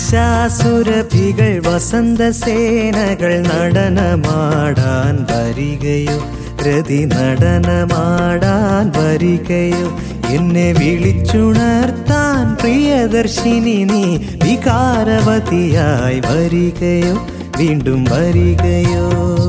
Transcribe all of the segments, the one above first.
നിശാസുരഭികൾ വസന്തസേനകൾ നടനമാടാൻ വരികയോ രതി നടനമാടാൻ വരികയോ എന്നെ വിളിച്ചുണർത്താൻ പ്രിയദർശിനി നീ വികാരവതിയായി വരികയോ വീണ്ടും വരികയോ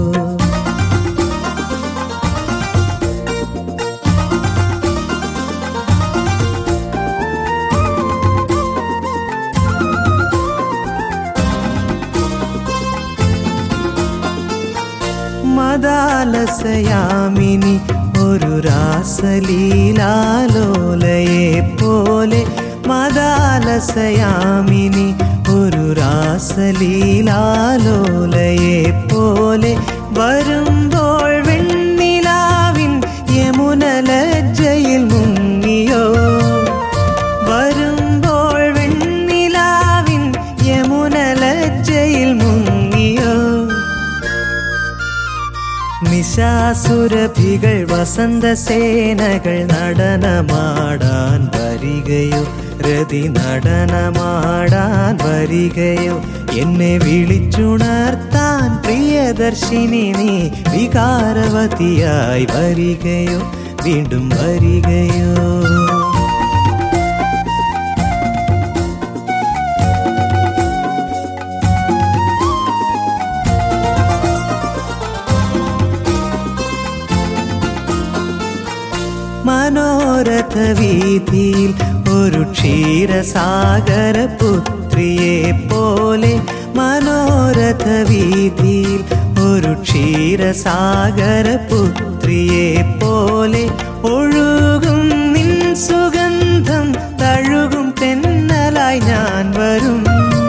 മദാലസയാമിനി ഒരു രാസലീലാലോലയെ പോലെ മദാലസയാമിനി ഒരു രാസലീലാലോലയെ പോലെ വരുമ്പോൾ വെണ്ണിലാവിൻ യമുന ലജ്ജയിൽ മുങ്ങിയോ വരുമ്പോൾ വെണ്ണിലാവിൻ യമുന ലജ്ജയിൽ മുങ്ങിയോ നിശാസുരഭികൾ വസന്തസേനകൾ നടനമാടാൻ വരികയോ രതി നടനമാടാൻ വരികയോ എന്നെ വിളിച്ചുണർത്താൻ പ്രിയദർശിനി നീ വികാരവതിയായി വരികയോ വീണ്ടും വരികയോ മനോരഥ വീതിയിൽ ഒരു ക്ഷീരസാഗര പുത്രിയെ പോലെ മനോരഥ വീതിയിൽ ഒരു ക്ഷീരസാഗര പുത്രിയെ പോലെ ഒഴുകും നിൻ സുഗന്ധം തഴുകും തെന്നലായി ഞാൻ വരും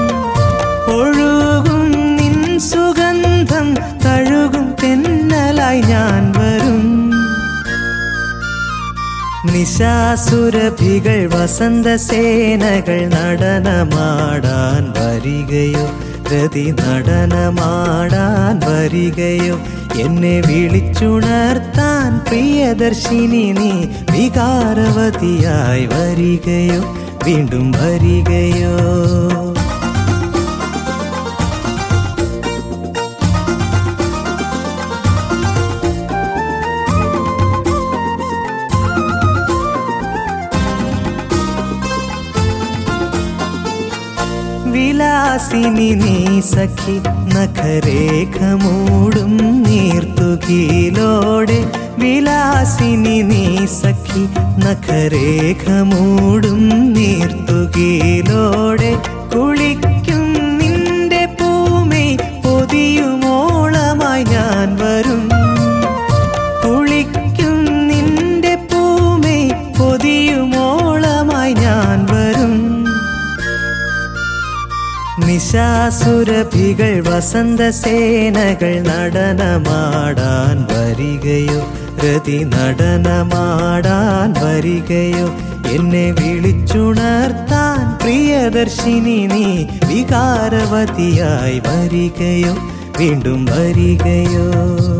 ഒഴുകും നിൻ സുഗന്ധം തഴുകും തെന്നലായി ഞാൻ വരും നിശാസുരഭികൾ വസന്തസേനകൾ നടനമാടാൻ വരികയോ രതി നടനമാടാൻ വരികയോ എന്നെ വിളിച്ചുണർത്താൻ പ്രിയദർശിനി നീ വികാരവതിയായി വരികയോ വീണ്ടും വരികയോ വിലാസിനി നീ സഖി നഖരേഖ മൂടും നീർത്തുകീലോടെ വിലാസിനി നീ സഖി നഖരേഖ മൂടും നീർത്തുകീലോടെ കുളിക്കും നിന്റെ പൂമൈ പൊതിയുമോളമായി ഞാൻ വരും കുളിക്കും നിന്റെ പൂമൈ പൊതിയുമോളമായി ഞാൻ വരും നിശാസുരഭികൾ വസന്തസേനകൾ നടനമാടാൻ വരികയോ രതി നടനമാടാൻ വരികയോ എന്നെ വിളിച്ചുണർത്താൻ പ്രിയദർശിനി നീ വികാരവതിയായി വരികയോ വീണ്ടും വരികയോ